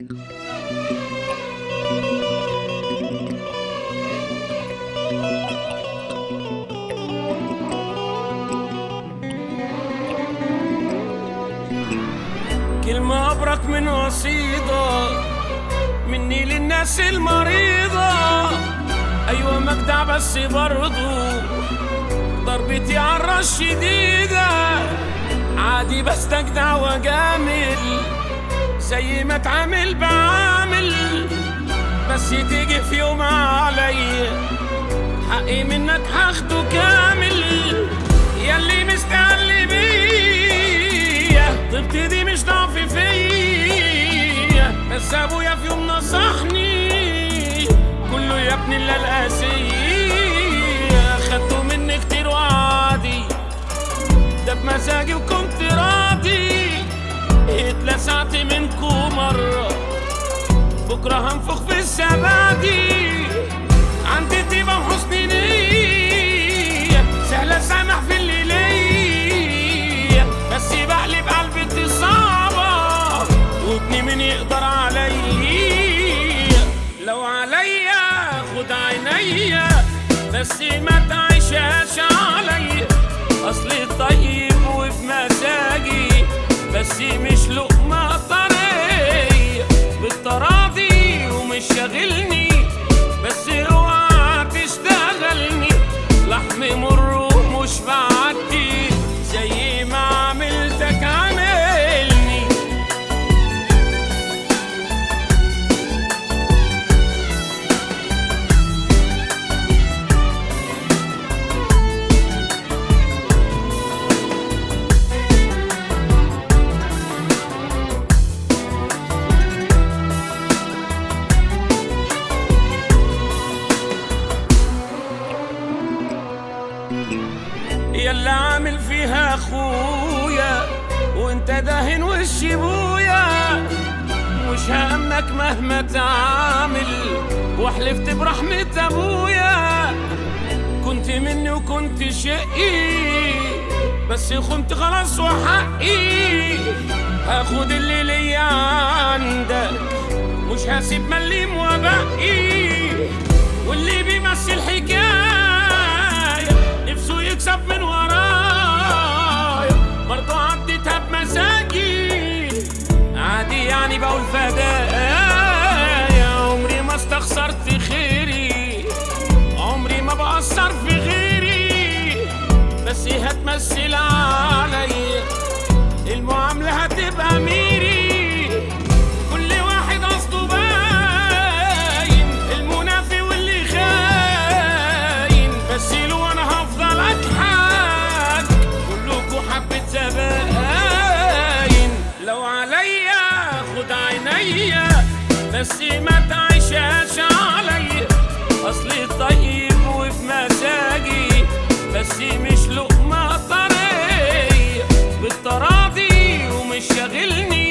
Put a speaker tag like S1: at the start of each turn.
S1: كلمة أبرك من وصيدة مني للناس المريضة أيوة مجدع بس برضو ضربتي عالراس شديدة عادي بستجدع وجامل زي ما اتعامل بعامل بس تيجي في يوم عليا حقي منك هاخده كامل ياللي مستقل بيا طبت دي مش ضعف فيا بس ابويا في يوم نصحني كله يا ابني الا القاسية خدته مني كتير وعادي ده بمزاجي وكنت راضي اتلسعت منكو مرة بكرة هنفخ في الزبادي عندي طيبة وحسن نية سهلة سامح في اللي ليا بس بقلب قلبتي صعبة وابني من يقدر عليا لو عليا خد عينيا بس ما تعيشهاش عليا اصلي طيب وفي مزاجي بس مش لقمة طرية بالتراضي ومش شاغلني بس اوعى تشتغلني لحم مر ومش بعدي زي ما عملتك عاملني يلا عامل فيها اخويا وانت داهن وش ابويا مش هامك مهما تعامل وحلفت برحمة ابويا كنت مني وكنت شقي بس خنت خلاص وحقي هاخد اللي ليا عندك مش هسيب مليم وبقي واللي بيمثل حكاية نفسه يكسب من ورايا برضه عديتها بمزاجي عادي يعني بقول فدايا عمري ما استخسرت خيري عمري ما بأثر في غيري بس هتمثل عليا المعاملة هتبقى ميري كل واحد قصده باين المنافي واللي خاين بس له انا هفضل اضحك كلكوا حبة زباين لو عليا خد عينيا بس ما تعيشهاش عليا اصلي طيب وفي مزاجي بس مش لقمة طرية بالتراضي ومش شاغلني